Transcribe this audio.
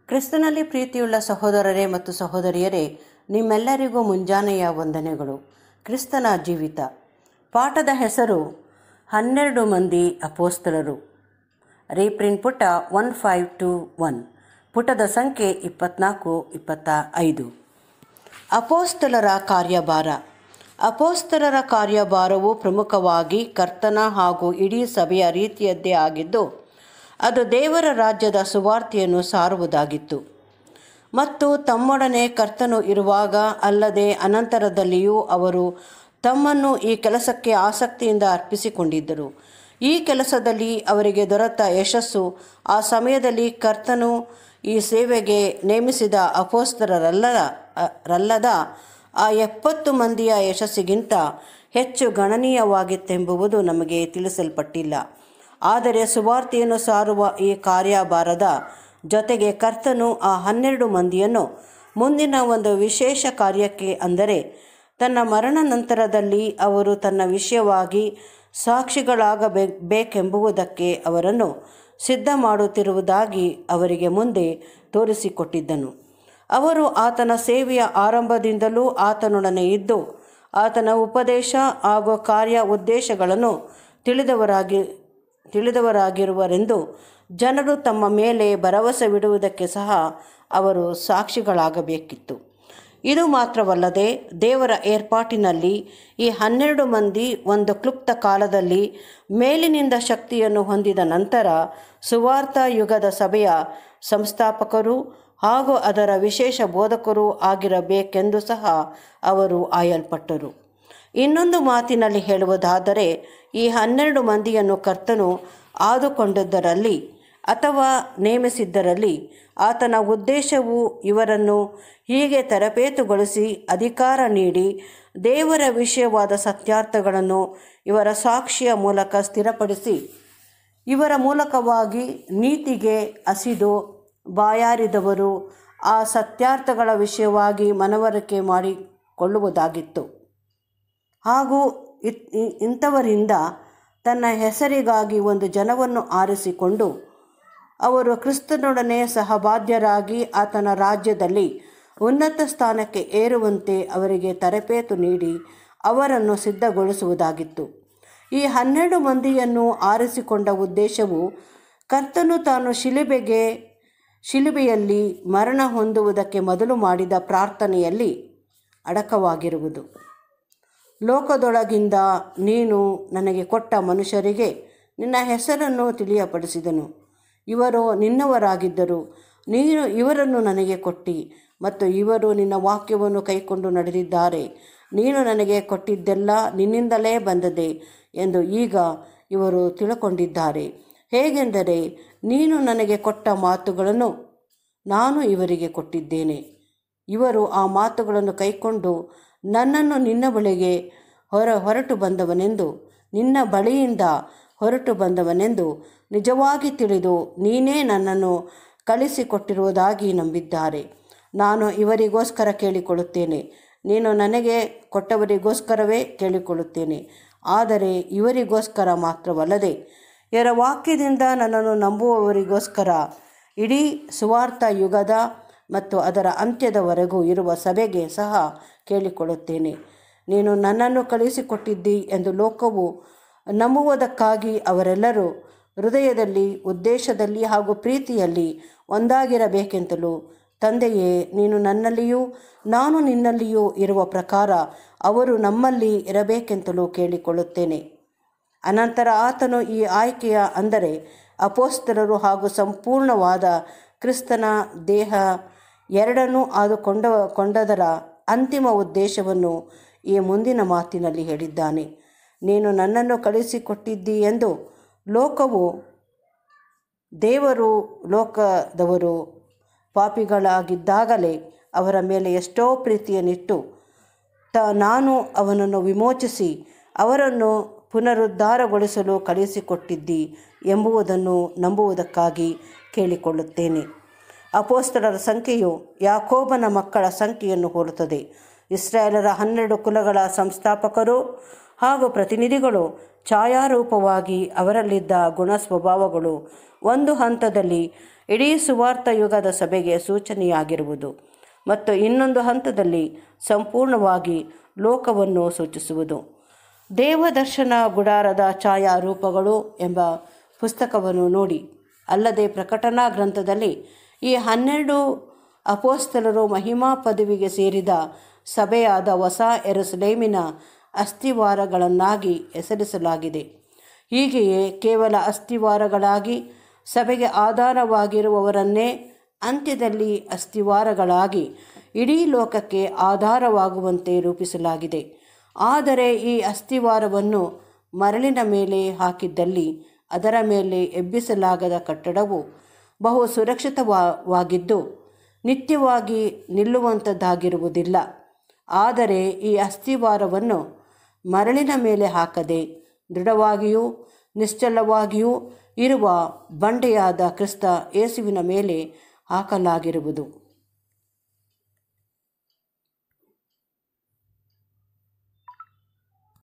ಕ್ರಿಸ್ತನಲ್ಲಿ ಪ್ರೀತಿಯುಳ್ಳ ಸಹೋದರರೇ ಮತ್ತು ಸಹೋದರಿಯರೇ ನಿಮ್ಮೆಲ್ಲರಿಗೂ ಮುಂಜಾನೆಯ ವಂದನೆಗಳು ಕ್ರಿಸ್ತನ ಜೀವಿತ ಪಾಠದ ಹೆಸರು ಹನ್ನೆರಡು ಮಂದಿ ಅಪೋಸ್ತಲರು ರೀಪ್ರಿಂಟ್ ಪುಟ ಒನ್ ಫೈವ್ ಟು ಒನ್ ಪುಟದ ಸಂಖ್ಯೆ ಇಪ್ಪತ್ನಾಲ್ಕು ಇಪ್ಪತ್ತ ಐದು ಅಪೋಸ್ತಲರ ಕಾರ್ಯಭಾರ ಅಪೋಸ್ತಲರ ಕಾರ್ಯಭಾರವು ಪ್ರಮುಖವಾಗಿ ಕರ್ತನ ಹಾಗೂ ಇಡೀ ಸಭೆಯ ರೀತಿಯದ್ದೇ ಆಗಿದ್ದು ಅದು ದೇವರ ರಾಜ್ಯದ ಸುವಾರ್ತೆಯನ್ನು ಸಾರುವುದಾಗಿತ್ತು ಮತ್ತು ತಮ್ಮೊಡನೆ ಕರ್ತನು ಇರುವಾಗ ಅಲ್ಲದೆ ಅನಂತರದಲ್ಲಿಯೂ ಅವರು ತಮ್ಮನ್ನು ಈ ಕೆಲಸಕ್ಕೆ ಆಸಕ್ತಿಯಿಂದ ಅರ್ಪಿಸಿಕೊಂಡಿದ್ದರು ಈ ಕೆಲಸದಲ್ಲಿ ಅವರಿಗೆ ದೊರೆತ ಯಶಸ್ಸು ಆ ಸಮಯದಲ್ಲಿ ಕರ್ತನು ಈ ಸೇವೆಗೆ ನೇಮಿಸಿದ ಅಪೋಸ್ತರರಲ್ಲ ರಲ್ಲದ ಆ ಎಪ್ಪತ್ತು ಮಂದಿಯ ಯಶಸ್ಸಿಗಿಂತ ಹೆಚ್ಚು ಗಣನೀಯವಾಗಿತ್ತೆಂಬುದು ನಮಗೆ ತಿಳಿಸಲ್ಪಟ್ಟಿಲ್ಲ ಆದರೆ ಸುವಾರ್ತೆಯನ್ನು ಸಾರುವ ಈ ಕಾರ್ಯಭಾರದ ಜೊತೆಗೆ ಕರ್ತನು ಆ ಹನ್ನೆರಡು ಮಂದಿಯನ್ನು ಮುಂದಿನ ಒಂದು ವಿಶೇಷ ಕಾರ್ಯಕ್ಕೆ ಅಂದರೆ ತನ್ನ ಮರಣ ನಂತರದಲ್ಲಿ ಅವರು ತನ್ನ ವಿಷಯವಾಗಿ ಸಾಕ್ಷಿಗಳಾಗಬೇ ಬೇಕೆಂಬುದಕ್ಕೆ ಅವರನ್ನು ಸಿದ್ಧ ಮಾಡುತ್ತಿರುವುದಾಗಿ ಅವರಿಗೆ ಮುಂದೆ ತೋರಿಸಿಕೊಟ್ಟಿದ್ದನು ಅವರು ಆತನ ಸೇವೆಯ ಆರಂಭದಿಂದಲೂ ಆತನೊಡನೆ ಇದ್ದು ಆತನ ಉಪದೇಶ ಹಾಗೂ ಕಾರ್ಯ ಉದ್ದೇಶಗಳನ್ನು ತಿಳಿದವರಾಗಿ ತಿಳಿದವರಾಗಿರುವರೆಂದು ಜನರು ತಮ್ಮ ಮೇಲೆ ಭರವಸೆವಿಡುವುದಕ್ಕೆ ಸಹ ಅವರು ಸಾಕ್ಷಿಗಳಾಗಬೇಕಿತ್ತು ಇದು ಮಾತ್ರವಲ್ಲದೆ ದೇವರ ಏರ್ಪಾಟಿನಲ್ಲಿ ಈ ಹನ್ನೆರಡು ಮಂದಿ ಒಂದು ಕ್ಲುಪ್ತ ಕಾಲದಲ್ಲಿ ಮೇಲಿನಿಂದ ಶಕ್ತಿಯನ್ನು ಹೊಂದಿದ ನಂತರ ಸುವಾರ್ಥ ಯುಗದ ಸಭೆಯ ಸಂಸ್ಥಾಪಕರು ಹಾಗೂ ಅದರ ವಿಶೇಷ ಬೋಧಕರು ಆಗಿರಬೇಕೆಂದು ಸಹ ಅವರು ಆಯಲ್ಪಟ್ಟರು ಇನ್ನೊಂದು ಮಾತಿನಲ್ಲಿ ಹೇಳುವುದಾದರೆ ಈ ಹನ್ನೆರಡು ಮಂದಿಯನ್ನು ಕರ್ತನು ಆದುಕೊಂಡದ್ದರಲ್ಲಿ ಅಥವಾ ನೇಮಿಸಿದ್ದರಲ್ಲಿ ಆತನ ಉದ್ದೇಶವು ಇವರನ್ನು ಹೀಗೆ ತರಬೇತುಗೊಳಿಸಿ ಅಧಿಕಾರ ನೀಡಿ ದೇವರ ವಿಷಯವಾದ ಸತ್ಯಾರ್ಥಗಳನ್ನು ಇವರ ಸಾಕ್ಷಿಯ ಮೂಲಕ ಸ್ಥಿರಪಡಿಸಿ ಇವರ ಮೂಲಕವಾಗಿ ನೀತಿಗೆ ಹಸಿದು ಬಾಯಾರಿದವರು ಆ ಸತ್ಯಾರ್ಥಗಳ ವಿಷಯವಾಗಿ ಮನವರಿಕೆ ಮಾಡಿಕೊಳ್ಳುವುದಾಗಿತ್ತು ಹಾಗೂ ಇಂಥವರಿಂದ ತನ್ನ ಹೆಸರಿಗಾಗಿ ಒಂದು ಜನವನ್ನು ಆರಿಸಿಕೊಂಡು ಅವರು ಕ್ರಿಸ್ತನೊಡನೆ ಸಹಬಾಧ್ಯರಾಗಿ ಆತನ ರಾಜ್ಯದಲ್ಲಿ ಉನ್ನತ ಸ್ಥಾನಕ್ಕೆ ಏರುವಂತೆ ಅವರಿಗೆ ತರಬೇತು ನೀಡಿ ಅವರನ್ನು ಸಿದ್ಧಗೊಳಿಸುವುದಾಗಿತ್ತು ಈ ಹನ್ನೆರಡು ಮಂದಿಯನ್ನು ಆರಿಸಿಕೊಂಡ ಉದ್ದೇಶವು ಕರ್ತನು ತಾನು ಶಿಲುಬೆಗೆ ಶಿಲುಬೆಯಲ್ಲಿ ಮರಣ ಹೊಂದುವುದಕ್ಕೆ ಮೊದಲು ಮಾಡಿದ ಪ್ರಾರ್ಥನೆಯಲ್ಲಿ ಅಡಕವಾಗಿರುವುದು ಲೋಕದೊಳಗಿಂದ ನೀನು ನನಗೆ ಕೊಟ್ಟ ಮನುಷ್ಯರಿಗೆ ನಿನ್ನ ಹೆಸರನ್ನು ತಿಳಿಯಪಡಿಸಿದನು ಇವರು ನಿನ್ನವರಾಗಿದ್ದರು ನೀನು ಇವರನ್ನು ನನಗೆ ಕೊಟ್ಟಿ ಮತ್ತು ಇವರು ನಿನ್ನ ವಾಕ್ಯವನ್ನು ಕೈಕೊಂಡು ನಡೆದಿದ್ದಾರೆ ನೀನು ನನಗೆ ಕೊಟ್ಟಿದ್ದೆಲ್ಲ ನಿನ್ನಿಂದಲೇ ಬಂದದೆ ಎಂದು ಈಗ ಇವರು ತಿಳ್ಕೊಂಡಿದ್ದಾರೆ ಹೇಗೆಂದರೆ ನೀನು ನನಗೆ ಕೊಟ್ಟ ಮಾತುಗಳನ್ನು ನಾನು ಇವರಿಗೆ ಕೊಟ್ಟಿದ್ದೇನೆ ಇವರು ಆ ಮಾತುಗಳನ್ನು ಕೈಕೊಂಡು ನನ್ನನ್ನು ನಿನ್ನ ಬಳಿಗೆ ಹೊರ ಹೊರಟು ಬಂದವನೆಂದು ನಿನ್ನ ಬಳಿಯಿಂದ ಹೊರಟು ಬಂದವನೆಂದು ನಿಜವಾಗಿ ತಿಳಿದು ನೀನೇ ನನ್ನನ್ನು ಕಳಿಸಿಕೊಟ್ಟಿರುವುದಾಗಿ ನಂಬಿದ್ದಾರೆ ನಾನು ಇವರಿಗೋಸ್ಕರ ಕೇಳಿಕೊಳ್ಳುತ್ತೇನೆ ನೀನು ನನಗೆ ಕೊಟ್ಟವರಿಗೋಸ್ಕರವೇ ಕೇಳಿಕೊಳ್ಳುತ್ತೇನೆ ಆದರೆ ಇವರಿಗೋಸ್ಕರ ಮಾತ್ರವಲ್ಲದೆ ಇವರ ವಾಕ್ಯದಿಂದ ನನ್ನನ್ನು ನಂಬುವವರಿಗೋಸ್ಕರ ಇಡೀ ಸುವಾರ್ಥ ಯುಗದ ಮತ್ತು ಅದರ ಅಂತ್ಯದವರೆಗೂ ಇರುವ ಸಭೆಗೆ ಸಹ ಕೇಳಿಕೊಳ್ಳುತ್ತೇನೆ ನೀನು ನನ್ನನ್ನು ಕಳಿಸಿಕೊಟ್ಟಿದ್ದಿ ಎಂದು ಲೋಕವು ನಂಬುವುದಕ್ಕಾಗಿ ಅವರೆಲ್ಲರೂ ಹೃದಯದಲ್ಲಿ ಉದ್ದೇಶದಲ್ಲಿ ಹಾಗೂ ಪ್ರೀತಿಯಲ್ಲಿ ಒಂದಾಗಿರಬೇಕೆಂತಲೂ ತಂದೆಯೇ ನೀನು ನನ್ನಲ್ಲಿಯೂ ನಾನು ನಿನ್ನಲ್ಲಿಯೂ ಇರುವ ಪ್ರಕಾರ ಅವರು ನಮ್ಮಲ್ಲಿ ಇರಬೇಕೆಂತಲೂ ಕೇಳಿಕೊಳ್ಳುತ್ತೇನೆ ಅನಂತರ ಆತನು ಈ ಆಯ್ಕೆಯ ಅಂದರೆ ಅಪೋಸ್ತಲರು ಹಾಗೂ ಸಂಪೂರ್ಣವಾದ ಕ್ರಿಸ್ತನ ದೇಹ ಎರಡನ್ನೂ ಆದುಕೊಂಡ ಕೊಂಡದರ ಅಂತಿಮ ಉದ್ದೇಶವನ್ನು ಈ ಮುಂದಿನ ಮಾತಿನಲ್ಲಿ ಹೇಳಿದ್ದಾನೆ ನೀನು ನನ್ನನ್ನು ಕಳಿಸಿಕೊಟ್ಟಿದ್ದಿ ಎಂದು ಲೋಕವು ದೇವರು ಲೋಕದವರು ಪಾಪಿಗಳಾಗಿದ್ದಾಗಲೇ ಅವರ ಮೇಲೆ ಎಷ್ಟೋ ಪ್ರೀತಿಯನ್ನಿಟ್ಟು ತ ನಾನು ಅವನನ್ನು ವಿಮೋಚಿಸಿ ಅವರನ್ನು ಪುನರುದ್ಧಾರಗೊಳಿಸಲು ಕಳಿಸಿಕೊಟ್ಟಿದ್ದಿ ಎಂಬುದನ್ನು ನಂಬುವುದಕ್ಕಾಗಿ ಕೇಳಿಕೊಳ್ಳುತ್ತೇನೆ ಅಪೋಸ್ತಲರ ಸಂಖ್ಯೆಯು ಯಾಕೋಬನ ಮಕ್ಕಳ ಸಂಖ್ಯೆಯನ್ನು ಹೋಲುತ್ತದೆ ಇಸ್ರಾಯೇಲರ ಹನ್ನೆರಡು ಕುಲಗಳ ಸಂಸ್ಥಾಪಕರು ಹಾಗೂ ಪ್ರತಿನಿಧಿಗಳು ಛಾಯಾರೂಪವಾಗಿ ಅವರಲ್ಲಿದ್ದ ಗುಣ ಸ್ವಭಾವಗಳು ಒಂದು ಹಂತದಲ್ಲಿ ಇಡೀ ಸುವಾರ್ಥ ಯುಗದ ಸಭೆಗೆ ಸೂಚನೆಯಾಗಿರುವುದು ಮತ್ತು ಇನ್ನೊಂದು ಹಂತದಲ್ಲಿ ಸಂಪೂರ್ಣವಾಗಿ ಲೋಕವನ್ನು ಸೂಚಿಸುವುದು ದೇವದರ್ಶನ ಗುಡಾರದ ಛಾಯಾರೂಪಗಳು ಎಂಬ ಪುಸ್ತಕವನ್ನು ನೋಡಿ ಅಲ್ಲದೆ ಪ್ರಕಟಣಾ ಗ್ರಂಥದಲ್ಲಿ ಈ ಹನ್ನೆರಡು ಅಪೋಸ್ತಲರು ಮಹಿಮಾ ಪದವಿಗೆ ಸೇರಿದ ಸಭೆಯಾದ ಹೊಸ ಎರುಸಲೇಮಿನ ಅಸ್ಥಿವಾರಗಳನ್ನಾಗಿ ಹೆಸರಿಸಲಾಗಿದೆ ಹೀಗೆಯೇ ಕೇವಲ ಅಸ್ಥಿವಾರಗಳಾಗಿ ಸಭೆಗೆ ಆಧಾರವಾಗಿರುವವರನ್ನೇ ಅಂತ್ಯದಲ್ಲಿ ಅಸ್ಥಿವಾರಗಳಾಗಿ ಇಡೀ ಲೋಕಕ್ಕೆ ಆಧಾರವಾಗುವಂತೆ ರೂಪಿಸಲಾಗಿದೆ ಆದರೆ ಈ ಅಸ್ಥಿವಾರವನ್ನು ಮರಳಿನ ಮೇಲೆ ಹಾಕಿದ್ದಲ್ಲಿ ಅದರ ಮೇಲೆ ಎಬ್ಬಿಸಲಾಗದ ಕಟ್ಟಡವು ಬಹು ಸುರಕ್ಷಿತವಾಗಿದ್ದು ನಿತ್ಯವಾಗಿ ನಿಲ್ಲುವಂಥದ್ದಾಗಿರುವುದಿಲ್ಲ ಆದರೆ ಈ ಅಸ್ಥಿವಾರವನ್ನು ಮರಳಿನ ಮೇಲೆ ಹಾಕದೆ ದೃಢವಾಗಿಯೂ ನಿಶ್ಚಲವಾಗಿಯೂ ಇರುವ ಬಂಡೆಯಾದ ಕ್ರಿಸ್ತ ಯೇಸುವಿನ ಮೇಲೆ ಹಾಕಲಾಗಿರುವುದು